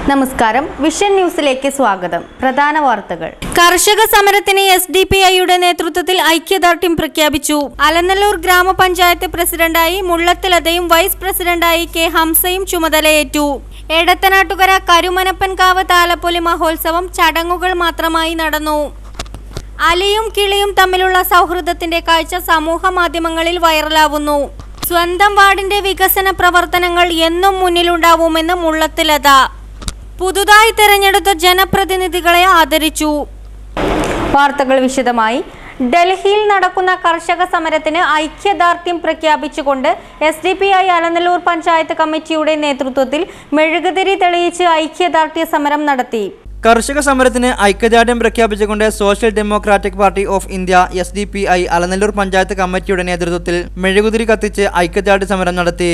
നമസ്കാരം വിഷൻ ന്യൂസിലേക്ക് സ്വാഗതം പ്രധാന വാർത്തകൾ കർഷക സമരത്തിന് എസ് ഡി പി ഐയുടെ നേതൃത്വത്തിൽ ഐക്യദാർഢ്യം പ്രഖ്യാപിച്ചു അലനല്ലൂർ ഗ്രാമപഞ്ചായത്ത് പ്രസിഡന്റായി മുള്ളത്തിലതയും വൈസ് പ്രസിഡന്റായി കെ ഹംസയും ചുമതലയേറ്റു എടത്തനാട്ടുകര കരുമനപ്പൻകാവ് താലപ്പൊലി മഹോത്സവം ചടങ്ങുകൾ മാത്രമായി നടന്നു അലിയും കിളിയും തമ്മിലുള്ള സൗഹൃദത്തിന്റെ കാഴ്ച സമൂഹ മാധ്യമങ്ങളിൽ വൈറലാവുന്നു സ്വന്തം വാർഡിന്റെ വികസന പ്രവർത്തനങ്ങൾ എന്നും മുന്നിലുണ്ടാവുമെന്ന് മുള്ളത്തിലത പുതുതായി തെരഞ്ഞെടുത്ത ജനപ്രതിനിധികളെ ആദരിച്ചു വാർത്തകൾ വിശദമായി ഡൽഹിയിൽ നടക്കുന്ന കർഷക സമരത്തിന് ഐക്യദാർഢ്യം പ്രഖ്യാപിച്ചുകൊണ്ട് S D P I Alanallur panchayat കമ്മിറ്റിയുടെ നേതൃത്വത്തിൽ മെഴുകുതിരി തെളിയിച്ച് ഐക്യദാർഢ്യ സമരം നടത്തി കർഷക സമരത്തിന് ഐക്യദാർഢ്യം പ്രഖ്യാപിച്ചുകൊണ്ട് social democratic party of India S D P I Alanallur panchayat കമ്മിറ്റിയുടെ നേതൃത്വത്തിൽ മെഴുകുതിരി കത്തിച്ച് ഐക്യദാർഢ്യ സമരം നടത്തി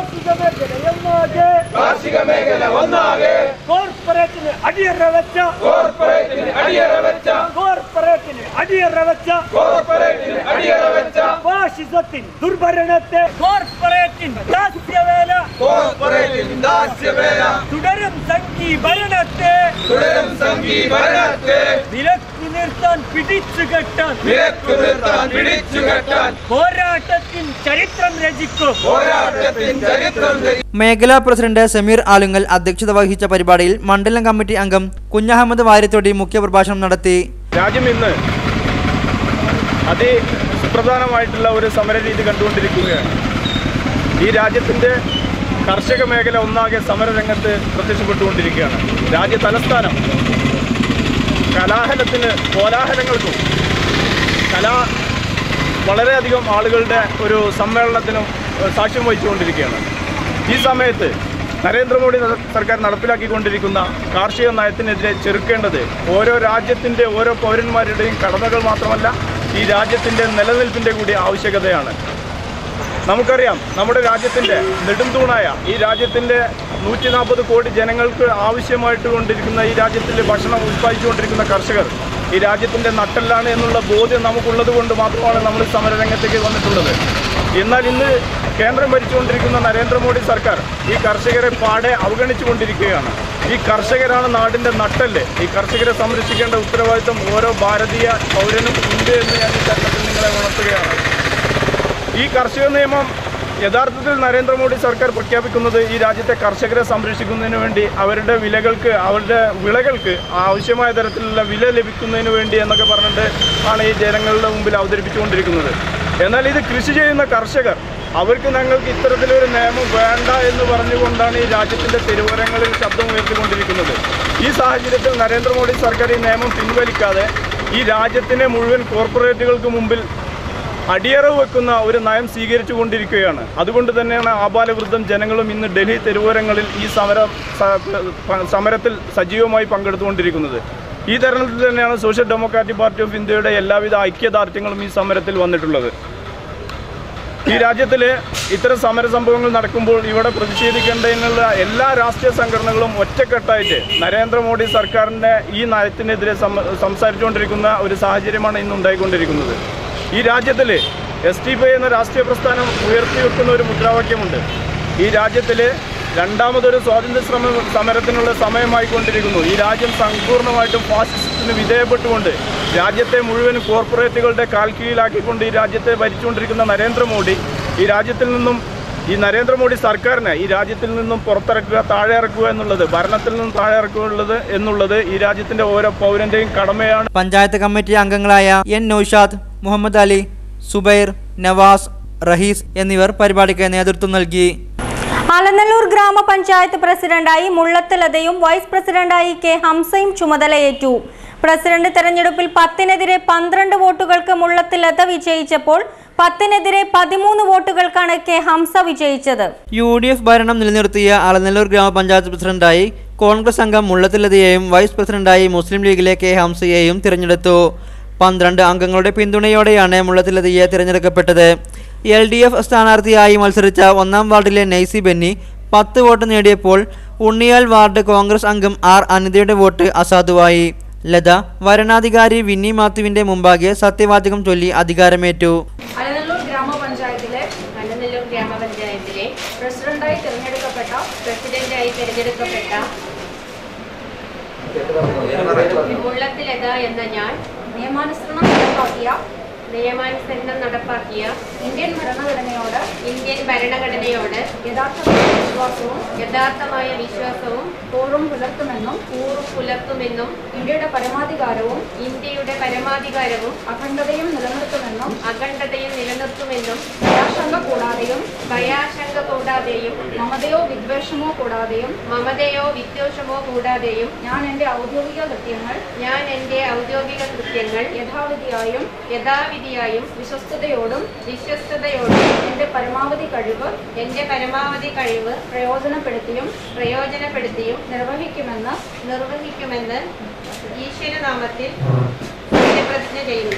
കാർഷിക മേഖല ഒന്നാകെ കോർപ്പറേറ്റിന് അടിയറ വെച്ച കോർപ്പറേറ്റിന് അടിയറ വെച്ച കോർപ്പറേറ്റിന് അടിയറ വെച്ച കോർപ്പറേറ്റിന് അടിയറ വെച്ച ഫാഷിസത്തിൻ ദുർഭരണത്തെ കോർപ്പറേറ്റിൻ ദാസ്യവേല കോർപ്പറേറ്റിൻ ദാസ്യവേല തുടരും സംഘീ ഭരണത്തെ തുടരും സംഘീഭരണത്തെ വിലക്കി നിർത്താൻ പിടിച്ചു കെട്ടാൻ വിലക്കു നിർത്താൻ പിടിച്ചുകെട്ടാൻ പോരാട്ടത്തിൻ ചരിത്രം രചിക്കും പോരാട്ടത്തിൻ ചരിത്രം രചി- മേഖലാ പ്രസിഡന്റ് സമീർ ആലുങ്ങൽ അധ്യക്ഷത വഹിച്ച പരിപാടിയിൽ മണ്ഡലം കമ്മിറ്റി അംഗം കുഞ്ഞഹമ്മദ് വാര്യത്തോടി മുഖ്യപ്രഭാഷണം നടത്തി രാജ്യം ഇന്ന് അതിസുപ്രധാനമായിട്ടുള്ള ഒരു സമരരീതി കണ്ടുകൊണ്ടിരിക്കുകയാണ് ഈ രാജ്യത്തിൻ്റെ കർഷക മേഖല ഒന്നാകെ സമരരംഗത്ത് പ്രത്യക്ഷപ്പെട്ടുകൊണ്ടിരിക്കുകയാണ് രാജ്യ തലസ്ഥാനം കലാഹലത്തിന് കോലാഹലങ്ങൾക്കും കലാ വളരെയധികം ആളുകളുടെ ഒരു സമ്മേളനത്തിനും ഏഹ്, സാക്ഷ്യം വഹിച്ചുകൊണ്ടിരിക്കുകയാണ് ഈ സമയത്ത് നരേന്ദ്രമോദി ന- സർക്കാർ നടപ്പിലാക്കിക്കൊണ്ടിരിക്കുന്ന കാർഷിക നയത്തിനെതിരെ ചെറുക്കേണ്ടത് ഓരോ രാജ്യത്തിൻ്റെ ഓരോ പൗരന്മാരുടെയും കടമകൾ മാത്രമല്ല ഈ രാജ്യത്തിൻ്റെ നിലനിൽപ്പിൻ്റെ കൂടി ആവശ്യകതയാണ് നമുക്കറിയാം നമ്മുടെ രാജ്യത്തിൻ്റെ നെടുംതൂണായ ഈ രാജ്യത്തിൻ്റെ നൂറ്റി നാൽപ്പത് കോടി ജനങ്ങൾക്ക് ആവശ്യമായിട്ട് കൊണ്ടിരിക്കുന്ന ഈ രാജ്യത്തിൻ്റെ ഭക്ഷണം ഉത്പാദിച്ചുകൊണ്ടിരിക്കുന്ന കർഷകർ ഈ രാജ്യത്തിൻ്റെ നട്ടെല്ലാണ് എന്നുള്ള ബോധ്യം നമുക്കുള്ളത് കൊണ്ട് മാത്രമാണ് നമ്മൾ സമരരംഗത്തേക്ക് വന്നിട്ടുള്ളത് എന്നാൽ ഇന്ന് കേന്ദ്രം ഭരിച്ചുകൊണ്ടിരിക്കുന്ന നരേന്ദ്രമോദി സർക്കാർ ഈ കർഷകരെ പാടെ അവഗണിച്ചുകൊണ്ടിരിക്കുകയാണ് ഈ കർഷകരാണ് നാടിൻ്റെ നട്ടെല്ല് ഈ കർഷകരെ സംരക്ഷിക്കേണ്ട ഉത്തരവാദിത്വം ഓരോ ഭാരതീയ പൗരനും ഉണ്ട് എന്ന് ഞാൻ ഈ തരുണത്തിൽ നിങ്ങളെ ഉണർത്തുകയാണ് ഈ കർഷക നിയമം യഥാർത്ഥത്തിൽ നരേന്ദ്രമോദി സർക്കാർ പ്രഖ്യാപിക്കുന്നത് ഈ രാജ്യത്തെ കർഷകരെ സംരക്ഷിക്കുന്നതിന് വേണ്ടി അവരുടെ വിലകൾക്ക് അവരുടെ വിളകൾക്ക് ആവശ്യമായ തരത്തിലുള്ള വില ലഭിക്കുന്നതിന് വേണ്ടി എന്നൊക്കെ പറഞ്ഞിട്ട് ആണ് ഈ ജനങ്ങളുടെ മുമ്പിൽ അവതരിപ്പിച്ചുകൊണ്ടിരിക്കുന്നത് എന്നാൽ ഇത് കൃഷി ചെയ്യുന്ന കർഷകർ അവർക്ക് ഞങ്ങൾക്ക് ഇത്തരത്തിലൊരു നിയമം വേണ്ട എന്ന് പറഞ്ഞുകൊണ്ടാണ് ഈ രാജ്യത്തിൻ്റെ തെരുവോരങ്ങളിൽ ശബ്ദം ഉയർത്തിക്കൊണ്ടിരിക്കുന്നത് ഈ സാഹചര്യത്തിൽ നരേന്ദ്രമോദി സർക്കാർ ഈ നിയമം പിൻവലിക്കാതെ ഈ രാജ്യത്തിനെ മുഴുവൻ കോർപ്പറേറ്റുകൾക്ക് മുമ്പിൽ അടിയറവ് വെക്കുന്ന ഒരു നയം സ്വീകരിച്ചു കൊണ്ടിരിക്കുകയാണ് അതുകൊണ്ട് തന്നെയാണ് ആബാലവൃദ്ധം ജനങ്ങളും ഇന്ന് ഡൽഹി തെരുവോരങ്ങളിൽ ഈ സമരം സ- സമരത്തിൽ സജീവമായി പങ്കെടുത്തുകൊണ്ടിരിക്കുന്നത് ഈ തരുണത്തിൽ തന്നെയാണ് സോഷ്യൽ ഡെമോക്രാറ്റിക് പാർട്ടി ഓഫ് ഇന്ത്യയുടെ എല്ലാവിധ ഐക്യദാർഢ്യങ്ങളും ഈ സമരത്തിൽ വന്നിട്ടുള്ളത് ഈ രാജ്യത്തിൽ ഇത്തരം സമര സംഭവങ്ങൾ നടക്കുമ്പോൾ ഇവിടെ പ്രതിഷേധിക്കേണ്ടതിനുള്ള എല്ലാ രാഷ്ട്രീയ സംഘടനകളും ഒറ്റക്കെട്ടായിട്ട് നരേന്ദ്രമോദി സർക്കാരിൻ്റെ ഈ നയത്തിനെതിരെ സം- സംസാരിച്ചുകൊണ്ടിരിക്കുന്ന ഒരു സാഹചര്യമാണ് ഇന്ന് ഉണ്ടായിക്കൊണ്ടിരിക്കുന്നത് ഈ രാജ്യത്തിൽ എസ് ടി പി എന്ന രാഷ്ട്രീയ പ്രസ്ഥാനം ഉയർത്തിവെക്കുന്ന ഒരു മുദ്രാവാക്യമുണ്ട് ഈ രാജ്യത്തിൽ രണ്ടാമതൊരു സ്വാതന്ത്ര്യ ശ്രമ സമരത്തിനുള്ള സമയമായിക്കൊണ്ടിരിക്കുന്നു ഈ രാജ്യം സമ്പൂർണ്ണമായിട്ടും ഫാസിസത്തിന് വിധേയപ്പെട്ടുകൊണ്ട് രാജ്യത്തെ മുഴുവൻ കോർപ്പറേറ്റുകളുടെ കാൽ കീഴിലാക്കിക്കൊണ്ട് ഈ രാജ്യത്തെ ഭരിച്ചുകൊണ്ടിരിക്കുന്ന നരേന്ദ്രമോദി ഈ രാജ്യത്തിൽ നിന്നും ഈ നരേന്ദ്രമോദി സർക്കാരിനെ ഈ രാജ്യത്തിൽ നിന്നും പുറത്തിറക്കുക താഴെ ഇറക്കുക എന്നുള്ളത് ഭരണത്തിൽ നിന്നും താഴെ ഇറക്കുക എന്നുള്ളത് എന്നുള്ളത് ഈ രാജ്യത്തിൻ്റെ ഓരോ പൗരൻ്റെയും കടമയാണ് പഞ്ചായത്ത് കമ്മിറ്റി അംഗങ്ങളായ എൻ നൌഷാദ് മുഹമ്മദ് അലി സുബൈർ നവാസ് റഹീസ് എന്നിവർ പരിപാടിക്ക് നേതൃത്വം നൽകി അലനല്ലൂർ ഗ്രാമപഞ്ചായത്ത് പ്രസിഡന്റായി മുള്ളത്തിലതയും വൈസ് പ്രസിഡന്റായി കെ ഹംസയും ചുമതലയേറ്റു പ്രസിഡന്റ് തെരഞ്ഞെടുപ്പിൽ പത്തിനെതിരെ പന്ത്രണ്ട് വോട്ടുകൾക്ക് മുള്ളത്തിലത വിജയിച്ചപ്പോൾ പത്തിനെതിരെ പതിമൂന്ന് വോട്ടുകൾക്കാണ് കെ ഹംസ വിജയിച്ചത് യു ഡി എഫ് ഭരണം നിലനിർത്തിയ അലനല്ലൂർ ഗ്രാമപഞ്ചായത്ത് പ്രസിഡന്റായി കോൺഗ്രസ് അംഗം മുള്ളത്തിലതയെയും വൈസ് പ്രസിഡന്റായി മുസ്ലിം ലീഗിലെ കെ ഹംസയെയും തിരഞ്ഞെടുത്തു പന്ത്രണ്ട് അംഗങ്ങളുടെ പിന്തുണയോടെയാണ് മുള്ളത്തിലതയെ തിരഞ്ഞെടുക്കപ്പെട്ടത് എൽ ഡി എഫ് സ്ഥാനാർത്ഥിയായി മത്സരിച്ച ഒന്നാം വാർഡിലെ നൈസി ബെന്നി പത്ത് വോട്ട് നേടിയപ്പോൾ ഉണ്ണിയാൽ വാർഡ് കോൺഗ്രസ് അംഗം ആർ അനിതയുടെ വോട്ട് അസാധുവായി ലത വരണാധികാരി വിന്നി മാത്യുവിന്റെ മുമ്പാകെ സത്യവാചകം ചൊല്ലി അധികാരമേറ്റു അലനല്ലൂർ ഗ്രാമപഞ്ചായത്തിലെ അലനല്ലൂർ ഗ്രാമപഞ്ചായത്തിലെ പ്രസിഡന്റായി തിരഞ്ഞെടുക്കപ്പെട്ട പ്രസിഡന്റായി തിരഞ്ഞെടുക്കപ്പെട്ട മുള്ളത്തിലത എന്ന ഞാൻ നിയമാനുസരണം നടപ്പാക്കിയ നിയമാനുസരണം നടപ്പാക്കിയ ഇന്ത്യൻ ഭരണഘടനയോട് ഇന്ത്യൻ ഭരണഘടനയോട് യഥാർത്ഥമായ വിശ്വാസവും യഥാർത്ഥമായ വിശ്വാസവും പൂർവ്വം പുലർത്തുമെന്നും കൂറും പുലർത്തുമെന്നും ഇന്ത്യയുടെ പരമാധികാരവും ഇന്ത്യയുടെ പരമാധികാരവും അഖണ്ഡതയും നിലനിർത്തുമെന്നും അഖണ്ഡതയും നിലനിർത്തുമെന്നും ഭയാശങ്ക കൂടാതെയും ഭയാശങ്ക കൂടാതെയും മമതയോ വിദ്വേഷമോ കൂടാതെയും മമതയോ വിദ്വേഷമോ കൂടാതെയും ഞാൻ എൻ്റെ ഔദ്യോഗിക കൃത്യങ്ങൾ ഞാൻ എൻ്റെ ഔദ്യോഗിക കൃത്യങ്ങൾ യഥാവിധിയായും യഥാവിധിയായും വിശ്വസ്തയോടും വിശ്വസ്തയോടും എൻ്റെ പരമാവധി കഴിവ് എൻ്റെ പരമാവധി കഴിവ് പ്രയോജനപ്പെടുത്തിയും പ്രയോജനപ്പെടുത്തിയും നിർവഹിക്കുമെന്ന് നിർവഹിക്കുമെന്ന് ഈശ്വരനാമത്തിൽ സത്യപ്രതിജ്ഞ ചെയ്യുന്നു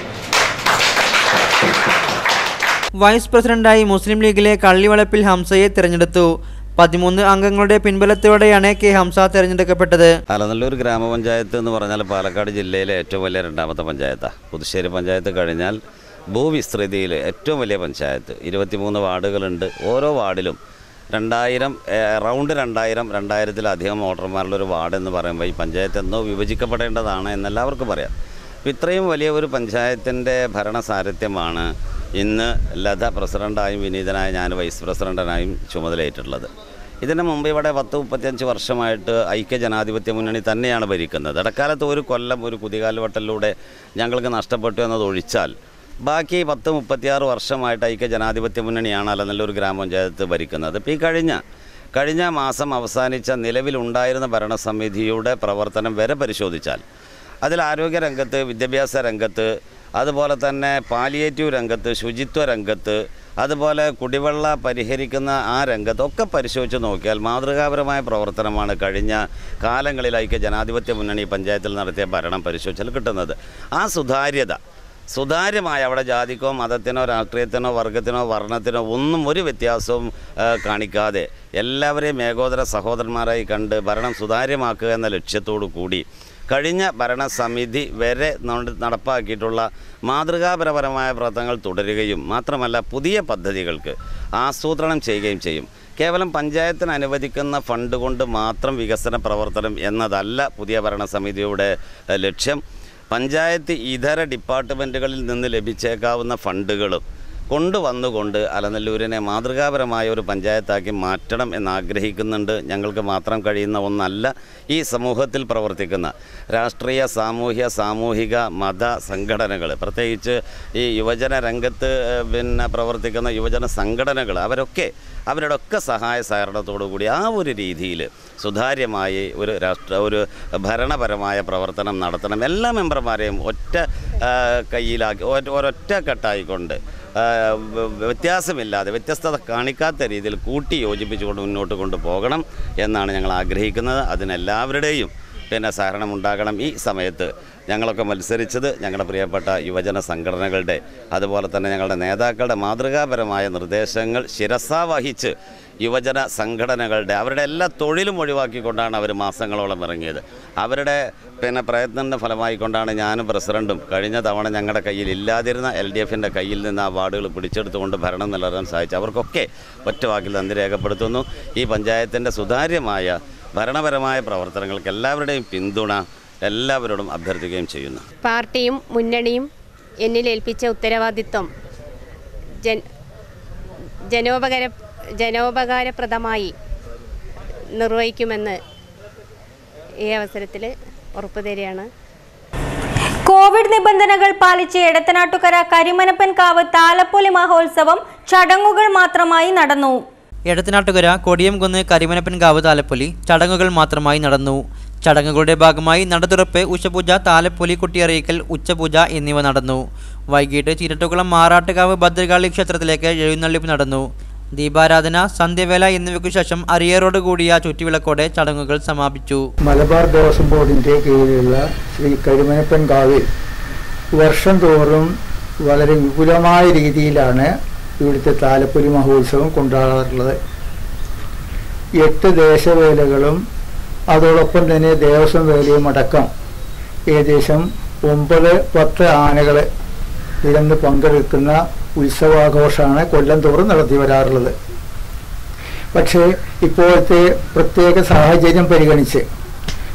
വൈസ് പ്രസിഡന്റായി മുസ്ലിം ലീഗിലെ കള്ളിവളപ്പിൽ ഹംസയെ തിരഞ്ഞെടുത്തു പതിമൂന്ന് അംഗങ്ങളുടെ പിൻബലത്തോടെയാണ് കെ ഹംസ തിരഞ്ഞെടുക്കപ്പെട്ടത് അലനല്ലൂർ ഗ്രാമപഞ്ചായത്ത് എന്ന് പറഞ്ഞാൽ പാലക്കാട് ജില്ലയിലെ ഏറ്റവും വലിയ രണ്ടാമത്തെ പഞ്ചായത്താണ് പുതുശ്ശേരി പഞ്ചായത്ത് കഴിഞ്ഞാൽ ഭൂവിസ്തൃതിയിൽ ഏറ്റവും വലിയ പഞ്ചായത്ത് ഇരുപത്തിമൂന്ന് വാർഡുകളുണ്ട് ഓരോ വാർഡിലും രണ്ടായിരം റൗണ്ട് രണ്ടായിരം രണ്ടായിരത്തിലധികം വോട്ടർമാരുള്ളൊരു വാർഡ് എന്ന് പറയുമ്പോൾ ഈ പഞ്ചായത്ത് എന്നോ വിഭജിക്കപ്പെടേണ്ടതാണ് എന്നെല്ലാവർക്കും പറയാം അപ്പോൾ ഇത്രയും വലിയ ഒരു പഞ്ചായത്തിൻ്റെ ഭരണസാരഥ്യമാണ് ഇന്ന് ലത പ്രസിഡൻ്റായും വിനീതനായ ഞാൻ വൈസ് പ്രസിഡൻ്റായും ചുമതലയേറ്റിട്ടുള്ളത് ഇതിന് മുമ്പ് ഇവിടെ പത്ത് മുപ്പത്തിയഞ്ച് വർഷമായിട്ട് ഐക്യ ജനാധിപത്യ മുന്നണി തന്നെയാണ് ഭരിക്കുന്നത് ഇടക്കാലത്ത് ഒരു കൊല്ലം ഒരു കുതികാൽവട്ടലിലൂടെ ഞങ്ങൾക്ക് നഷ്ടപ്പെട്ടു എന്നത് ഒഴിച്ചാൽ ബാക്കി പത്ത് മുപ്പത്തിയാറ് വർഷമായിട്ട് ഐക്യ ജനാധിപത്യ മുന്നണിയാണ് അലനല്ലൂർ ഗ്രാമപഞ്ചായത്ത് ഭരിക്കുന്നത് ഇപ്പോൾ ഈ കഴിഞ്ഞ കഴിഞ്ഞ മാസം അവസാനിച്ച നിലവിലുണ്ടായിരുന്ന ഭരണസമിതിയുടെ പ്രവർത്തനം വരെ പരിശോധിച്ചാൽ അതിൽ ആരോഗ്യ രംഗത്ത് വിദ്യാഭ്യാസ രംഗത്ത് അതുപോലെ തന്നെ പാലിയേറ്റീവ് രംഗത്ത് ശുചിത്വ രംഗത്ത് അതുപോലെ കുടിവെള്ള പരിഹരിക്കുന്ന ആ രംഗത്തൊക്കെ പരിശോധിച്ച് നോക്കിയാൽ മാതൃകാപരമായ പ്രവർത്തനമാണ് കഴിഞ്ഞ കാലങ്ങളിൽ ഐക്യ ജനാധിപത്യ മുന്നണി പഞ്ചായത്തിൽ നടത്തിയ ഭരണം പരിശോധിച്ചാൽ കിട്ടുന്നത് ആ സുതാര്യത സുതാര്യമായ അവിടെ ജാതിക്കോ മതത്തിനോ രാഷ്ട്രീയത്തിനോ വർഗത്തിനോ വർണ്ണത്തിനോ ഒന്നും ഒരു വ്യത്യാസവും ആ, കാണിക്കാതെ എല്ലാവരെയും ഏകോദര സഹോദരന്മാരായി കണ്ട് ഭരണം സുതാര്യമാക്കുക എന്ന ലക്ഷ്യത്തോടു കൂടി കഴിഞ്ഞ ഭരണസമിതി വരെ നട- നടപ്പാക്കിയിട്ടുള്ള മാതൃകാപരപരമായ പ്രവർത്തനങ്ങൾ തുടരുകയും മാത്രമല്ല പുതിയ പദ്ധതികൾക്ക് ആസൂത്രണം ചെയ്യുകയും ചെയ്യും കേവലം പഞ്ചായത്തിന് അനുവദിക്കുന്ന ഫണ്ട് കൊണ്ട് മാത്രം വികസന പ്രവർത്തനം എന്നതല്ല പുതിയ ഭരണസമിതിയുടെ എഹ്, ലക്ഷ്യം പഞ്ചായത്ത് ഇതര ഡിപ്പാർട്ട്മെൻറ്റുകളിൽ നിന്ന് ലഭിച്ചേക്കാവുന്ന ഫണ്ടുകളും കൊണ്ടുവന്നുകൊണ്ട് അലനല്ലൂരിനെ മാതൃകാപരമായ ഒരു പഞ്ചായത്താക്കി മാറ്റണം എന്ന് ആഗ്രഹിക്കുന്നുണ്ട് ഞങ്ങൾക്ക് മാത്രം കഴിയുന്ന ഒന്നല്ല ഈ സമൂഹത്തിൽ പ്രവർത്തിക്കുന്ന രാഷ്ട്രീയ സാമൂഹ്യ സാമൂഹിക മത സംഘടനകൾ പ്രത്യേകിച്ച് ഈ യുവജന രംഗത്ത് ഏഹ്, പിന്നെ പ്രവർത്തിക്കുന്ന യുവജന സംഘടനകൾ അവരൊക്കെ അവരുടെ ഒക്കെ സഹായ സഹകരണത്തോടു കൂടി ആ ഒരു രീതിയിൽ സുതാര്യമായി ഒരു രാഷ്ട്ര ഒരു ഭരണപരമായ പ്രവർത്തനം നടത്തണം എല്ലാ മെമ്പർമാരെയും ഒറ്റ ആ, കയ്യിലാക്കി ഒ- ഒരൊറ്റ കെട്ടായിക്കൊണ്ട് ആ, വ്യ- വ്യത്യാസമില്ലാതെ വ്യത്യസ്തത കാണിക്കാത്ത രീതിയിൽ കൂട്ടി യോജിപ്പിച്ചുകൊണ്ട് മുന്നോട്ട് കൊണ്ടുപോകണം എന്നാണ് ഞങ്ങൾ ആഗ്രഹിക്കുന്നത് അതിനെല്ലാവരുടെയും പിന്നെ സഹകരണം ഉണ്ടാകണം ഈ സമയത്ത് ഞങ്ങളൊക്കെ മത്സരിച്ചത് ഞങ്ങളുടെ പ്രിയപ്പെട്ട യുവജന സംഘടനകളുടെ അതുപോലെ തന്നെ ഞങ്ങളുടെ നേതാക്കളുടെ മാതൃകാപരമായ നിർദ്ദേശങ്ങൾ ശിരസാ വഹിച്ച് യുവജന സംഘടനകളുടെ അവരുടെ എല്ലാ തൊഴിലും ഒഴിവാക്കിക്കൊണ്ടാണ് അവർ മാസങ്ങളോളം ഇറങ്ങിയത് അവരുടെ പിന്നെ പ്രയത്നത്തിൻ്റെ ഫലമായിക്കൊണ്ടാണ് ഞാനും പ്രസിഡൻറ്റും കഴിഞ്ഞ തവണ ഞങ്ങളുടെ കയ്യിൽ ഇല്ലാതിരുന്ന എൽ ഡി എഫിൻ്റെ കയ്യിൽ നിന്ന് ആ വാർഡുകൾ പിടിച്ചെടുത്തുകൊണ്ട് ഭരണം നിലനിർത്താൻ സാധിച്ചു അവർക്കൊക്കെ ഒറ്റ വാക്കിൽ നന്ദി രേഖപ്പെടുത്തുന്നു ഈ പഞ്ചായത്തിൻ്റെ സുതാര്യമായ ഭരണപരമായ പ്രവർത്തനങ്ങൾക്ക് എല്ലാവരുടെയും പിന്തുണ എല്ലാവരോടും അഭ്യർത്ഥിക്കുകയും ചെയ്യുന്നു പാർട്ടിയും മുന്നണിയും എന്നിൽ ഏൽപ്പിച്ച ഉത്തരവാദിത്വം ജൻ ജനോപകാര ജനോപകാരപ്രദമായി നിർവഹിക്കുമെന്ന് ഈ അവസരത്തിൽ ഉറപ്പു തരികയാണ് കോവിഡ് നിബന്ധനകൾ പാലിച്ച് എടത്തനാട്ടുകര കരിമനപ്പൻ കാവ് താലപ്പൊലി മഹോത്സവം ചടങ്ങുകൾ മാത്രമായി നടന്നു എടത്തനാട്ടുകര കൊടിയംകുന്ന് കരിമനപ്പൻകാവ് താലപ്പൊലി ചടങ്ങുകൾ മാത്രമായി നടന്നു ചടങ്ങുകളുടെ ഭാഗമായി നടതുറപ്പ് ഉച്ചപൂജ താലപ്പൊലി കുട്ടിയറിയിക്കൽ ഉച്ചപൂജ എന്നിവ നടന്നു വൈകിട്ട് ചിരട്ടുകുളം മാറാട്ടുകാവ് ഭദ്രകാളി ക്ഷേത്രത്തിലേക്ക് എഴുന്നള്ളിപ്പ് നടന്നു ദീപാരാധന സന്ധ്യവേല എന്നിവയ്ക്കു ശേഷം അരിയറോട് കൂടിയ ചുറ്റുവിളക്കോടെ ചടങ്ങുകൾ സമാപിച്ചു മലബാർ ദേവസ്വം ബോർഡിൻ്റെ കീഴിലുള്ള ശ്രീ കരിമനപ്പൻ കാവിൽ വർഷം തോറും വളരെ വിപുലമായ രീതിയിലാണ് ഇവിടുത്തെ താലപ്പൊലി മഹോത്സവം കൊണ്ടാടാറുള്ളത് എട്ട് ദേശവേലകളും അതോടൊപ്പം തന്നെ ദേവസ്വം വേലയും അടക്കം ഏകദേശം ഒമ്പത് പത്ത് ആനകൾ ഇതിലൊന്ന് പങ്കെടുക്കുന്ന ഉത്സവാഘോഷമാണ് കൊല്ലം തോറും നടത്തി വരാറുള്ളത് പക്ഷേ ഇപ്പോഴത്തെ പ്രത്യേക സാഹചര്യം പരിഗണിച്ച്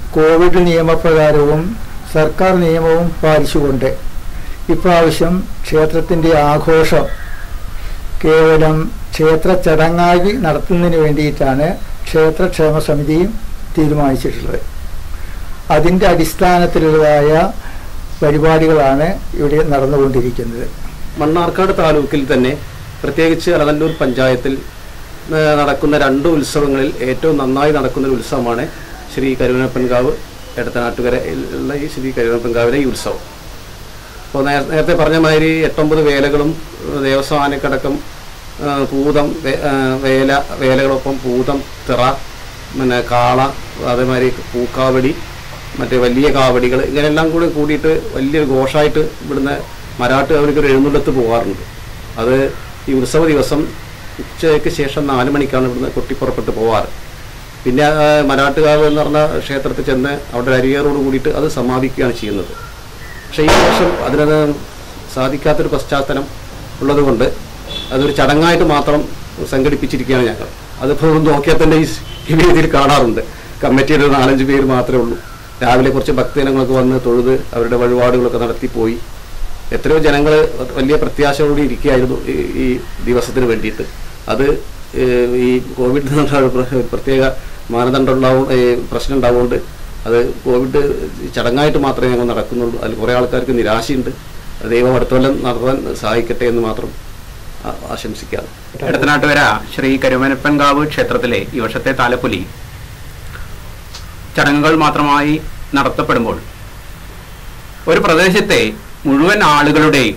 കോവിഡ് നിയമപ്രകാരവും സർക്കാർ നിയമവും പാലിച്ചുകൊണ്ട് ഇപ്രാവശ്യം ക്ഷേത്രത്തിൻ്റെ ആഘോഷം കേവലം ക്ഷേത്ര ചടങ്ങായി നടത്തുന്നതിന് വേണ്ടിയിട്ടാണ് ക്ഷേത്രക്ഷേമ സമിതിയും തീരുമാനിച്ചിട്ടുള്ളത് അതിൻ്റെ അടിസ്ഥാനത്തിലുള്ളതായ പരിപാടികളാണ് ഇവിടെ നടന്നുകൊണ്ടിരിക്കുന്നത് മണ്ണാർക്കാട് താലൂക്കിൽ തന്നെ പ്രത്യേകിച്ച് അലനല്ലൂർ പഞ്ചായത്തിൽ ആ, നടക്കുന്ന രണ്ട് ഉത്സവങ്ങളിൽ ഏറ്റവും നന്നായി നടക്കുന്ന ഒരു ഉത്സവമാണ് ശ്രീ കരുവനപ്പൻകാവ് എടത്തനാട്ടുകരയിലുള്ള ഈ ശ്രീ കരുവനപ്പൻകാവിലെ ഈ ഉത്സവം അപ്പോൾ നേര- നേരത്തെ പറഞ്ഞ മാതിരി എട്ടൊമ്പത് വേലകളും ഏഹ്, ദേവസ്വം ആനക്കടക്കം ആ, പൂതം വേ- ആ, വേല വേലകളൊപ്പം പൂതം തിറ പിന്നെ കാള അതേമാതിരി പൂക്കാവടി മറ്റേ വലിയ കാവടികൾ ഇങ്ങനെല്ലാം കൂടി കൂടിയിട്ട് വലിയൊരു ഘോഷമായിട്ട് ഇവിടുന്ന് മരാട്ടുകാവിലേക്ക് ഒരു എഴുന്നള്ളത്ത് പോകാറുണ്ട് അത് ഈ ഉത്സവ ദിവസം ഉച്ചയ്ക്ക് ശേഷം നാല് മണിക്കാണ് ഇവിടുന്ന് കൊട്ടിപ്പുറപ്പെട്ട് പോവാറ് പിന്നെ ആ, മരാട്ടുകാവ് എന്ന് പറഞ്ഞ ക്ഷേത്രത്തിൽ ചെന്ന് അവിടെ അരിയേറോട് കൂടിയിട്ട് അത് സമാപിക്കുകയാണ് ചെയ്യുന്നത് പക്ഷേ ഈ വർഷം അതിനത് സാധിക്കാത്തൊരു പശ്ചാത്തലം ഉള്ളതുകൊണ്ട് അതൊരു ചടങ്ങായിട്ട് മാത്രം സംഘടിപ്പിച്ചിരിക്കുകയാണ് ഞങ്ങൾ അതിപ്പോൾ നോക്കിയാൽ തന്നെ ഈ സ് ഈ രീതിയിൽ കാണാറുണ്ട് കമ്മിറ്റിയുടെ ഒരു നാലഞ്ച് പേര് മാത്രമേ ഉള്ളൂ രാവിലെ കുറച്ച് ഭക്തജനങ്ങളൊക്കെ വന്ന് തൊഴുത് അവരുടെ വഴിപാടുകളൊക്കെ നടത്തി പോയി എത്രയോ ജനങ്ങൾ വലിയ പ്രത്യാശയോടെ ഇരിക്കുകയായിരുന്നു ഈ- ഈ ദിവസത്തിന് വേണ്ടിയിട്ട് അത് ഏഹ്, ഈ കോവിഡ് എന്നുള്ള ഒരു പ്ര- പ്രത്യേക മാനദണ്ഡം ഉണ്ടാവും പ്രശ്നം ഉണ്ടാവുകൊണ്ട് അത് കോവിഡ് ചടങ്ങായിട്ട് മാത്രമേ ഞങ്ങൾ നടക്കുന്നുള്ളൂ അതിൽ കുറേ ആൾക്കാർക്ക് നിരാശയുണ്ട് അത് ദൈവം അടുത്ത കൊല്ലം നടത്താൻ സഹായിക്കട്ടെ എന്ന് മാത്രം ആ- ആശംസിക്കാം എടത്തനാട്ടുകര ശ്രീ കരുമനപ്പൻകാവ് ക്ഷേത്രത്തിലെ ഈ വർഷത്തെ താലപ്പൊലി ചടങ്ങുകൾ മാത്രമായി നടത്തപ്പെടുമ്പോൾ ഒരു പ്രദേശത്തെ മുഴുവൻ ആളുകളുടെയും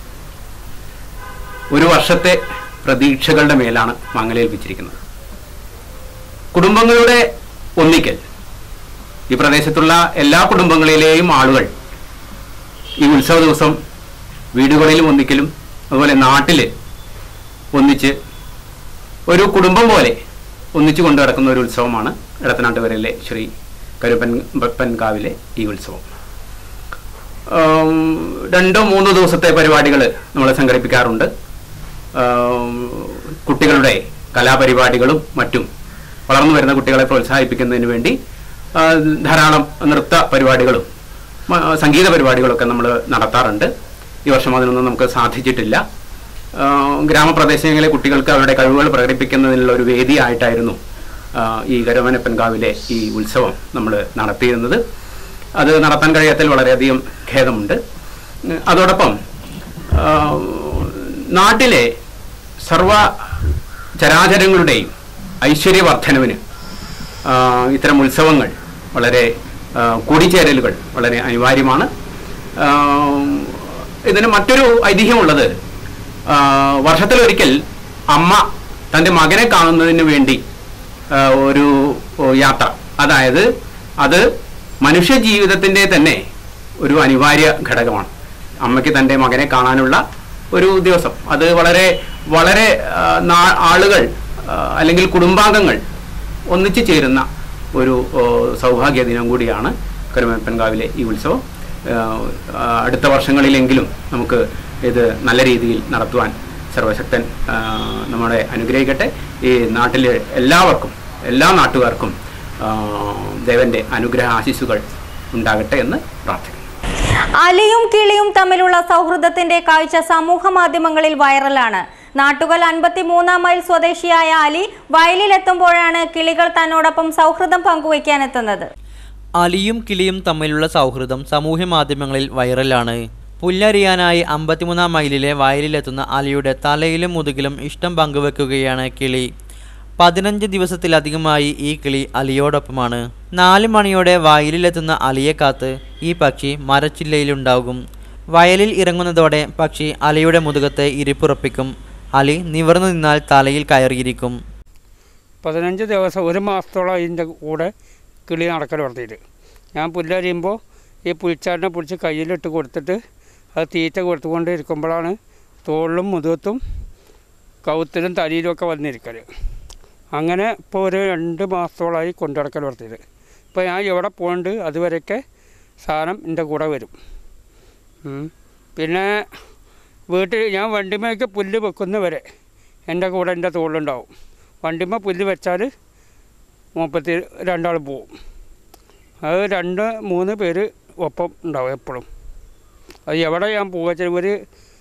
ഒരു വർഷത്തെ പ്രതീക്ഷകളുടെ മേലാണ് മങ്ങലേൽപ്പിച്ചിരിക്കുന്നത് കുടുംബങ്ങളുടെ ഒന്നിക്കൽ ഈ പ്രദേശത്തുള്ള എല്ലാ കുടുംബങ്ങളിലെയും ആളുകൾ ഈ ഉത്സവ ദിവസം വീടുകളിലും ഒന്നിക്കലും അതുപോലെ നാട്ടിൽ ഒന്നിച്ച് ഒരു കുടുംബം പോലെ ഒന്നിച്ചു കൊണ്ടു നടക്കുന്ന ഒരു ഉത്സവമാണ് ഇടത്തനാട്ടുകരയിലെ ശ്രീ കരുപ്പൻ ബപ്പൻകാവിലെ ഈ ഉത്സവം ആം, രണ്ടോ മൂന്നോ ദിവസത്തെ പരിപാടികൾ നമ്മൾ സംഘടിപ്പിക്കാറുണ്ട് ആം, കുട്ടികളുടെ കലാപരിപാടികളും മറ്റും വളർന്നു വരുന്ന കുട്ടികളെ പ്രോത്സാഹിപ്പിക്കുന്നതിന് വേണ്ടി ആ, ധാരാളം നൃത്ത പരിപാടികളും മ- സംഗീത പരിപാടികളൊക്കെ നമ്മൾ നടത്താറുണ്ട് ഈ വർഷം അതിനൊന്നും നമുക്ക് സാധിച്ചിട്ടില്ല ആ, ഗ്രാമപ്രദേശങ്ങളിലെ കുട്ടികൾക്ക് അവരുടെ കഴിവുകൾ പ്രകടിപ്പിക്കുന്നതിനുള്ള ഒരു വേദിയായിട്ടായിരുന്നു ആ, ഈ കരുവനപ്പൻകാവിലെ ഈ ഉത്സവം നമ്മൾ നടത്തിയിരുന്നത് അത് നടത്താൻ കഴിയാത്തതിൽ വളരെയധികം ഖേദമുണ്ട് ഉം, അതോടൊപ്പം ആ, നാട്ടിലെ സർവ ചരാചരങ്ങളുടെയും ഐശ്വര്യവർദ്ധനവിന് ആ, ഇത്തരം ഉത്സവങ്ങൾ വളരെ ആ, കൂടിച്ചേരലുകൾ വളരെ അനിവാര്യമാണ് ആ, ഇതിന് മറ്റൊരു ഐതിഹ്യമുള്ളത് ആ, വർഷത്തിലൊരിക്കൽ അമ്മ തൻ്റെ മകനെ കാണുന്നതിന് വേണ്ടി ആ, ഒരു ഓ, യാത്ര അതായത് അത് മനുഷ്യ ജീവിതത്തിൻ്റെ തന്നെ ഒരു അനിവാര്യ ഘടകമാണ് അമ്മയ്ക്ക് തൻ്റെ മകനെ കാണാനുള്ള ഒരു ദിവസം അത് വളരെ വളരെ ആ, നാ- ആളുകൾ ആ, അല്ലെങ്കിൽ കുടുംബാംഗങ്ങൾ ഒന്നിച്ചു ചേരുന്ന ഒരു ഓ, സൗഭാഗ്യ ദിനം കൂടിയാണ് കരുമപ്പൻകാവിലെ ഈ ഉത്സവം ആ, ആ, അടുത്ത വർഷങ്ങളിലെങ്കിലും നമുക്ക് ഇത് നല്ല രീതിയിൽ നടത്തുവാൻ സർവശക്തൻ ആ, നമ്മളെ അനുഗ്രഹിക്കട്ടെ ഈ നാട്ടിലെ എല്ലാവർക്കും എല്ലാ നാട്ടുകാർക്കും ആ, ദേവന്റെ അനുഗ്രഹ ആശീസ്സുകൾ ഉണ്ടാകട്ടെ എന്ന് പ്രാർത്ഥിക്കുന്നു അലിയും കിളിയും തമ്മിലുള്ള സൗഹൃദത്തിന്റെ കാഴ്ച സമൂഹ മാധ്യമങ്ങളിൽ വൈറലാണ് നാട്ടുകൽ അൻപത്തിമൂന്നാം മൈൽ സ്വദേശിയായ അലി വയലിലെത്തുമ്പോഴാണ് കിളികൾ തന്നോടൊപ്പം സൗഹൃദം പങ്കുവയ്ക്കാനെത്തുന്നത് അലിയും കിളിയും തമ്മിലുള്ള സൗഹൃദം സാമൂഹ്യ മാധ്യമങ്ങളിൽ വൈറലാണ് പുല്ലറിയാനായി അമ്പത്തിമൂന്നാം മൈലിലെ വയലിലെത്തുന്ന അലിയുടെ തലയിലും മുതുകിലും ഇഷ്ടം പങ്കുവെക്കുകയാണ് കിളി പതിനഞ്ച് ദിവസത്തിലധികമായി ഈ കിളി അലിയോടൊപ്പമാണ് നാല് മണിയോടെ വയലിലെത്തുന്ന അലിയെ കാത്ത് ഈ പക്ഷി മരച്ചില്ലയിലുണ്ടാകും വയലിൽ ഇറങ്ങുന്നതോടെ പക്ഷി അലിയുടെ മുതുകത്തെ ഇരിപ്പുറപ്പിക്കും അലി നിവർന്നു നിന്നാൽ തലയിൽ കയറിയിരിക്കും പതിനഞ്ച് ദിവസം ഒരു മാസത്തോളം ഇതിൻ്റെ കൂടെ കിളി നടക്കൽ നടത്തിയിട്ട് ഞാൻ പുല്ലരിയുമ്പോൾ ഈ പുൽച്ചാടിനെ പിടിച്ച് കയ്യിലിട്ട് കൊടുത്തിട്ട് അത് തീറ്റ കൊടുത്തുകൊണ്ട് ഇരിക്കുമ്പോഴാണ് തോളിലും മുതുകത്തും കൗത്തിലും തലയിലും ഒക്കെ വന്നിരിക്കൽ അങ്ങനെ ഇപ്പോൾ ഒരു രണ്ട് മാസത്തോളമായി കൊണ്ടു നടക്കൽ നടത്തിയത് ഇപ്പോൾ ഞാൻ എവിടെ പോകുന്നുണ്ട് അതുവരെയൊക്കെ സാധനം എൻ്റെ കൂടെ വരും ഉം. പിന്നെ വീട്ടിൽ ഞാൻ വണ്ടിമേക്ക് പുല്ല് വെക്കുന്നവരെ എൻ്റെ കൂടെ എൻ്റെ തോളിലുണ്ടാവും വണ്ടിമ പുല്ല് വെച്ചാൽ മുപ്പത്തി രണ്ടാൾ പോവും അത് രണ്ട് മൂന്ന് പേര് ഒപ്പം ഉണ്ടാവും എപ്പോഴും അത് എവിടെ ഞാൻ പോകച്ചാലും ഒരു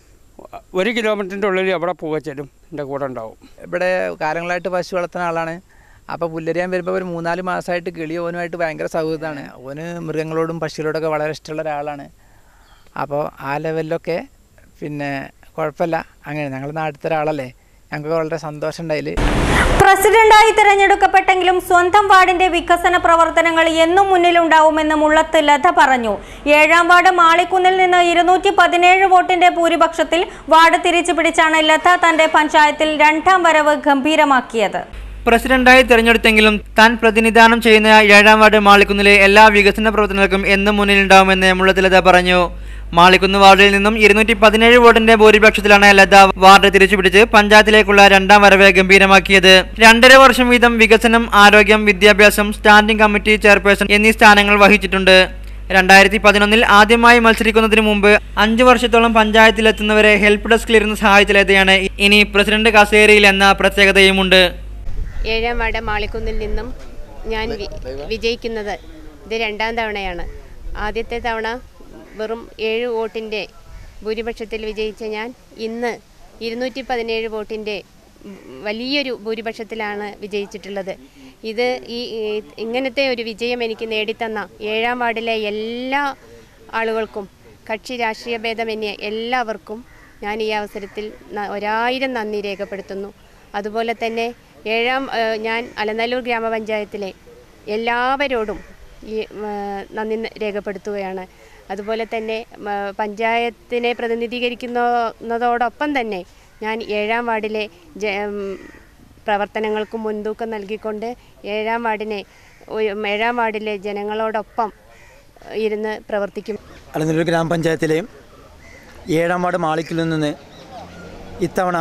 ഒരു കിലോമീറ്ററിൻ്റെ ഉള്ളിൽ എവിടെ പോകച്ചാലും എൻ്റെ കൂടെ ഉണ്ടാവും ഇവിടെ കാലങ്ങളായിട്ട് പശു വളർത്തുന്ന ആളാണ് അപ്പോൾ പുല്ലരിയാൻ വരുമ്പോൾ ഒരു മൂന്നാല് മാസമായിട്ട് കിളി ഓനുമായിട്ട് ഭയങ്കര സൗഹൃദമാണ് ഓന് മൃഗങ്ങളോടും പക്ഷികളോടൊക്കെ വളരെ ഇഷ്ടമുള്ള ഒരാളാണ് അപ്പോൾ ആ ലെവലിലൊക്കെ പിന്നെ കുഴപ്പമില്ല അങ്ങനെ ഞങ്ങൾ നാട്ടിലത്തെ ഒരാളല്ലേ ഞങ്ങൾക്ക് വളരെ സന്തോഷം ഉണ്ടായില് പ്രസിഡന്റായി തിരഞ്ഞെടുക്കപ്പെട്ടെങ്കിലും സ്വന്തം വാർഡിന്റെ വികസന പ്രവർത്തനങ്ങൾ എന്നും മുന്നിലുണ്ടാവുമെന്ന് മുള്ളത്ത് ലത പറഞ്ഞു ഏഴാം വാർഡ് മാളിക്കുന്നിൽ നിന്ന് ഇരുന്നൂറ്റി പതിനേഴ് വോട്ടിന്റെ ഭൂരിപക്ഷത്തിൽ വാർഡ് തിരിച്ചു പിടിച്ചാണ് ലത തന്റെ പഞ്ചായത്തിൽ രണ്ടാം വരവ് ഗംഭീരമാക്കിയത് പ്രസിഡന്റായി തെരഞ്ഞെടുത്തെങ്കിലും താൻ പ്രതിനിധാനം ചെയ്യുന്ന ഏഴാം വാർഡ് മാളിക്കുന്നിലെ എല്ലാ വികസന പ്രവർത്തനങ്ങൾക്കും എന്നും മുന്നിലുണ്ടാവുമെന്ന് മുള്ളത്ത് ലത പറഞ്ഞു മാളിക്കുന്ന് വാർഡിൽ നിന്നും ഇരുന്നൂറ്റി പതിനേഴ് വോട്ടിന്റെ ഭൂരിപക്ഷത്തിലാണ് ലത വാർഡ് തിരിച്ചുപിടിച്ച് പഞ്ചായത്തിലേക്കുള്ള രണ്ടാം വരവ് ഗംഭീരമാക്കിയത് രണ്ടര വർഷം വീതം വികസനം ആരോഗ്യം വിദ്യാഭ്യാസം സ്റ്റാൻഡിംഗ് കമ്മിറ്റി ചെയർപേഴ്സൺ എന്നീ സ്ഥാനങ്ങൾ വഹിച്ചിട്ടുണ്ട് രണ്ടായിരത്തി പതിനൊന്നിൽ ആദ്യമായി മത്സരിക്കുന്നതിന് മുമ്പ് അഞ്ചു വർഷത്തോളം പഞ്ചായത്തിലെത്തുന്നവരെ ഹെൽപ്പ് ഡെസ്കിലിരുന്ന് സഹായിച്ച ലതയാണ് ഇനി പ്രസിഡന്റ് കസേരയിൽ എന്ന പ്രത്യേകതയുമുണ്ട് ഏഴാം വാർഡ് മാളിക്കുന്നിൽ നിന്നും ഞാൻ വി- വിജയിക്കുന്നത് ഇത് രണ്ടാം തവണയാണ് ആദ്യത്തെ തവണ വെറും ഏഴ് വോട്ടിൻ്റെ ഭൂരിപക്ഷത്തിൽ വിജയിച്ച ഞാൻ ഇന്ന് ഇരുന്നൂറ്റി പതിനേഴ് വോട്ടിൻ്റെ വലിയൊരു ഭൂരിപക്ഷത്തിലാണ് വിജയിച്ചിട്ടുള്ളത് ഇത് ഈ ഈ ഇങ്ങനത്തെ ഒരു വിജയം എനിക്ക് നേടിത്തന്ന ഏഴാം വാർഡിലെ എല്ലാ ആളുകൾക്കും കക്ഷി രാഷ്ട്രീയ ഭേദമന്യേ എല്ലാവർക്കും ഞാൻ ഈ അവസരത്തിൽ ന- ഒരായിരം നന്ദി രേഖപ്പെടുത്തുന്നു അതുപോലെ തന്നെ ഏഴാം ഏഹ്, ഞാൻ അലനല്ലൂർ ഗ്രാമപഞ്ചായത്തിലെ എല്ലാവരോടും ഈ ഏഹ്, നന്ദി രേഖപ്പെടുത്തുകയാണ് അതുപോലെ തന്നെ മ, പഞ്ചായത്തിനെ പ്രതിനിധീകരിക്കുന്നതോടൊപ്പം തന്നെ ഞാൻ ഏഴാം വാർഡിലെ ജ ഉം, പ്രവർത്തനങ്ങൾക്ക് മുൻതൂക്കം നൽകിക്കൊണ്ട് ഏഴാം വാർഡിനെ ഒരു- ഏഴാം വാർഡിലെ ജനങ്ങളോടൊപ്പം ഇരുന്ന് പ്രവർത്തിക്കും അലനല്ലൂർ ഗ്രാമപഞ്ചായത്തിലെ ഏഴാം വാർഡ് മാളിക്കിൽ നിന്ന് ഇത്തവണ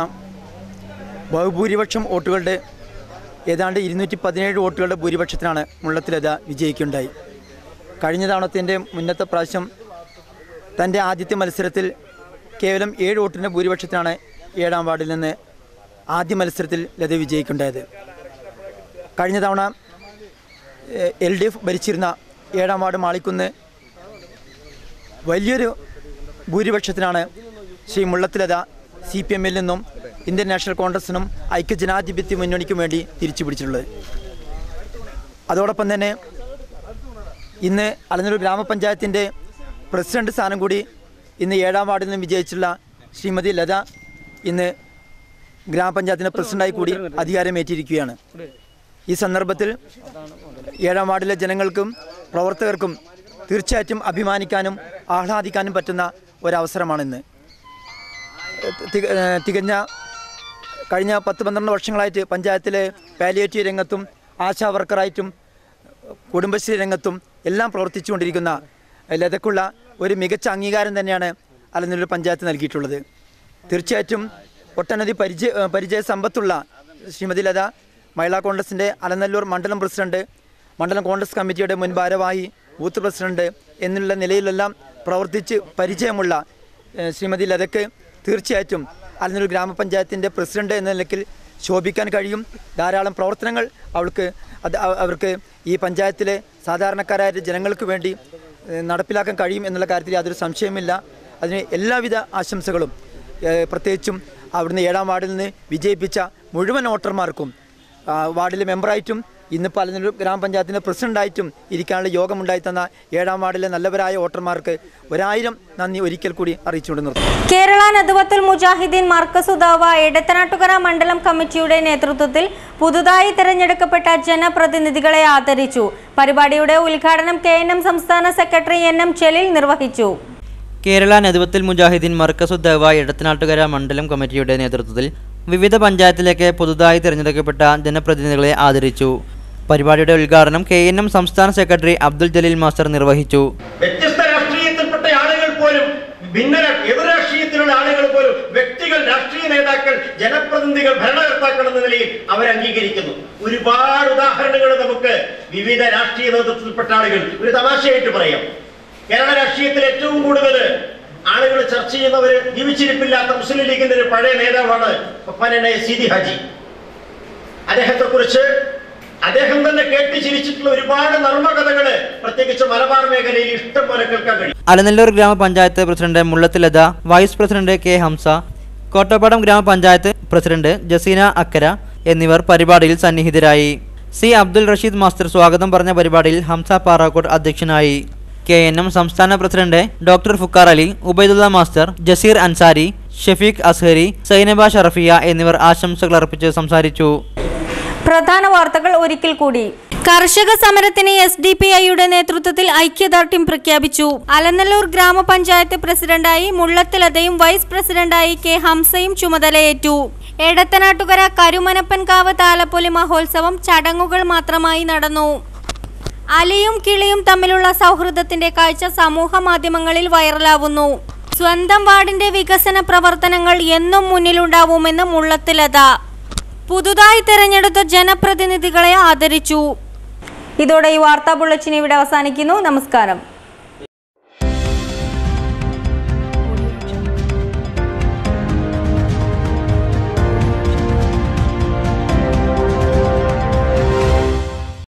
ബഹുഭൂരിപക്ഷം വോട്ടുകളുടെ ഏതാണ്ട് ഇരുന്നൂറ്റി പതിനേഴ് വോട്ടുകളുടെ ഭൂരിപക്ഷത്തിനാണ് മുള്ളത്തിലത വിജയിക്കുകയുണ്ടായി കഴിഞ്ഞ തവണത്തിൻ്റെ മുന്നത്തെ പ്രാവശ്യം തൻ്റെ ആദ്യത്തെ മത്സരത്തിൽ കേവലം ഏഴ് വോട്ടിൻ്റെ ഭൂരിപക്ഷത്തിനാണ് ഏഴാം വാർഡിൽ നിന്ന് ആദ്യ മത്സരത്തിൽ ലത വിജയിക്കുകയുണ്ടായത് കഴിഞ്ഞ തവണ എൽ ഡി എഫ് ഭരിച്ചിരുന്ന ഏഴാം വാർഡ് മാളിക്കുന്ന് വലിയൊരു ഭൂരിപക്ഷത്തിനാണ് ശ്രീ മുള്ളത്തിലത സി പി എമ്മിൽ നിന്നും ഇന്ത്യൻ നാഷണൽ കോൺഗ്രസിനും ഐക്യജനാധിപത്യ മുന്നണിക്കും വേണ്ടി തിരിച്ചു പിടിച്ചിട്ടുള്ളത് അതോടൊപ്പം തന്നെ ഇന്ന് അലനൂർ ഗ്രാമപഞ്ചായത്തിൻ്റെ പ്രസിഡന്റ് സ്ഥാനം കൂടി ഇന്ന് ഏഴാം വാർഡിൽ നിന്ന് വിജയിച്ചുള്ള ശ്രീമതി ലത ഇന്ന് ഗ്രാമപഞ്ചായത്തിൻ്റെ പ്രസിഡന്റായി കൂടി അധികാരമേറ്റിരിക്കുകയാണ് ഈ സന്ദർഭത്തിൽ ഏഴാം വാർഡിലെ ജനങ്ങൾക്കും പ്രവർത്തകർക്കും തീർച്ചയായിട്ടും അഭിമാനിക്കാനും ആഹ്ലാദിക്കാനും പറ്റുന്ന ഒരവസരമാണിന്ന് തി- ഏഹ് തികഞ്ഞ കഴിഞ്ഞ പത്ത് പന്ത്രണ്ട് വർഷങ്ങളായിട്ട് പഞ്ചായത്തിലെ പാലിയേറ്റീവ് രംഗത്തും ആശാ വർക്കറായിട്ടും കുടുംബശ്രീ രംഗത്തും എല്ലാം പ്രവർത്തിച്ചുകൊണ്ടിരിക്കുന്ന ലതക്കുള്ള ഒരു മികച്ച അംഗീകാരം തന്നെയാണ് അലനല്ലൂർ പഞ്ചായത്ത് നൽകിയിട്ടുള്ളത് തീർച്ചയായിട്ടും ഒട്ടനവധി പരിചയ ഏഹ് പരിചയ സമ്പത്തുള്ള ശ്രീമതി ലത മഹിളാ കോൺഗ്രസിൻ്റെ അലനല്ലൂർ മണ്ഡലം പ്രസിഡന്റ് മണ്ഡലം കോൺഗ്രസ് കമ്മിറ്റിയുടെ മുൻ ഭാരവാഹി ബൂത്ത് പ്രസിഡന്റ് എന്നുള്ള നിലയിലെല്ലാം പ്രവർത്തിച്ച് പരിചയമുള്ള ഏഹ് ശ്രീമതി ലതയ്ക്ക് തീർച്ചയായിട്ടും അലനല്ലൂർ ഗ്രാമപഞ്ചായത്തിൻ്റെ പ്രസിഡന്റ് എന്ന നിലയ്ക്ക് ശോഭിക്കാൻ കഴിയും ധാരാളം പ്രവർത്തനങ്ങൾ അവൾക്ക് അത് അവ- അവർക്ക് ഈ പഞ്ചായത്തിലെ സാധാരണക്കാരായ ജനങ്ങൾക്ക് വേണ്ടി ഏഹ് നടപ്പിലാക്കാൻ കഴിയും എന്നുള്ള കാര്യത്തിൽ യാതൊരു സംശയമില്ല അതിന് എല്ലാവിധ ആശംസകളും ഏഹ് പ്രത്യേകിച്ചും അവിടുന്ന് ഏഴാം വാർഡിൽ നിന്ന് വിജയിപ്പിച്ച മുഴുവൻ വോട്ടർമാർക്കും ആ, വാർഡിലെ മെമ്പറായിട്ടും ഇന്ന് പലനല്ലൂർ ഗ്രാമപഞ്ചായത്തിൻ്റെ പ്രസിഡന്റായിട്ടും ഇരിക്കാനുള്ള യോഗമുണ്ടായി തന്ന ഏഴാം വാർഡിലെ നല്ലവരായ വോട്ടർമാർക്ക് ഒരായിരം നന്ദി ഒരിക്കൽ കൂടി അറിയിച്ചുകൊണ്ട് നിർത്തുന്നു കേരള നദ്വത്തുൽ മുജാഹിദീൻ മർക്കസുദാവ എടത്തനാട്ടുകര മണ്ഡലം കമ്മിറ്റിയുടെ നേതൃത്വത്തിൽ പുതുതായി തിരഞ്ഞെടുക്കപ്പെട്ട ജനപ്രതിനിധികളെ ആദരിച്ചു പരിപാടിയുടെ ഉദ്ഘാടനം കെ എൻ എം സംസ്ഥാന സെക്രട്ടറി എൻ എം ചെലിൽ നിർവഹിച്ചു കേരള നദുവത്തുൽ മുജാഹിദീൻ മർക്കസുദ്ദവ എടത്തനാട്ടുകര മണ്ഡലം കമ്മിറ്റിയുടെ നേതൃത്വത്തിൽ വിവിധ പഞ്ചായത്തിലേക്ക് പുതുതായി തിരഞ്ഞെടുക്കപ്പെട്ട ജനപ്രതിനിധികളെ ആദരിച്ചു പരിപാടിയുടെ ഉദ്ഘാടനം കെ എൻ എം സംസ്ഥാന സെക്രട്ടറി അബ്ദുൽ ജലീൽ മാസ്റ്റർ നിർവഹിച്ചു വ്യത്യസ്ത രാഷ്ട്രീയത്തിൽപ്പെട്ട ആളുകൾ പോലും ഭിന്ന രാ- എതിർ രാഷ്ട്രീയത്തിലുള്ള ആളുകൾ പോലും വ്യക്തികൾ രാഷ്ട്രീയ നേതാക്കൾ ജനപ്രതിനിധികൾ ഭരണകർത്താക്കൾ എന്ന നിലയിൽ അവർ അംഗീകരിക്കുന്നു ഒരുപാട് ഉദാഹരണങ്ങൾ നമുക്ക് വിവിധ രാഷ്ട്രീയ നേതൃത്വത്തിൽപ്പെട്ട ആളുകൾ ഒരു തമാശയായിട്ട് പറയാം കേരള രാഷ്ട്രീയത്തിൽ ഏറ്റവും കൂടുതൽ ആളുകൾ ചർച്ച ചെയ്യുന്നവര് ജീവിച്ചിരിപ്പില്ലാത്ത മുസ്ലിം ലീഗിന്റെ ഒരു പഴയ നേതാവാണ് പപ്പാനെ സീതി ഹാജി അദ്ദേഹത്തെ കുറിച്ച് അദ്ദേഹം തന്നെ കേട്ട് ചിരിച്ചിട്ടുള്ള ഒരുപാട് നർമ്മകഥകള് പ്രത്യേകിച്ച് മലബാർ മേഖലയിൽ ഇഷ്ടം പോലെ കേൾക്കാൻ കഴിയും Alanallur grama panchayat president Mullathilatha vice president K Hamsa Kottappadam grama panchayat president Jaseena Akkara എന്നിവർ പരിപാടിയിൽ സന്നിഹിതരായി സി അബ്ദുൽ റഷീദ് മാസ്റ്റർ സ്വാഗതം പറഞ്ഞ പരിപാടിയിൽ ഹംസ പാറാക്കോട്ട് അധ്യക്ഷനായി കെ എൻ എം സംസ്ഥാന പ്രസിഡന്റ് ഡോക്ടർ ഫുക്കാർ അലി ഉബൈദുള്ള മാസ്റ്റർ ജസീർ അൻസാരി ഷഫീഖ് അസ്ഹരി സൈനബ ഷറഫിയ എന്നിവർ ആശംസകൾ അർപ്പിച്ച് സംസാരിച്ചു പ്രധാന വാർത്തകൾ ഒരിക്കൽ കൂടി കർഷക സമരത്തിന് എസ് ഡി പി ഐയുടെ നേതൃത്വത്തിൽ ഐക്യദാർഢ്യം പ്രഖ്യാപിച്ചു അലനല്ലൂർ ഗ്രാമപഞ്ചായത്ത് പ്രസിഡന്റായി മുള്ളത്തിലതയും വൈസ് പ്രസിഡന്റായി കെ ഹംസയും ചുമതലയേറ്റു എടത്തനാട്ടുകര കരുമനപ്പൻകാവ് താലപ്പൊലി മഹോത്സവം ചടങ്ങുകൾ മാത്രമായി നടന്നു അലിയും കിളിയും തമ്മിലുള്ള സൗഹൃദത്തിന്റെ കാഴ്ച സമൂഹ മാധ്യമങ്ങളിൽ വൈറലാവുന്നു സ്വന്തം വാർഡിന്റെ വികസന പ്രവർത്തനങ്ങൾ എന്നും മുന്നിലുണ്ടാവുമെന്ന് മുള്ളത്തിലത പുതുതായി തെരഞ്ഞെടുത്ത ജനപ്രതിനിധികളെ ആദരിച്ചു ഇതോടെ ഈ വാർത്താ ബുള്ളറ്റിൻ ഇവിടെ അവസാനിക്കുന്നു നമസ്കാരം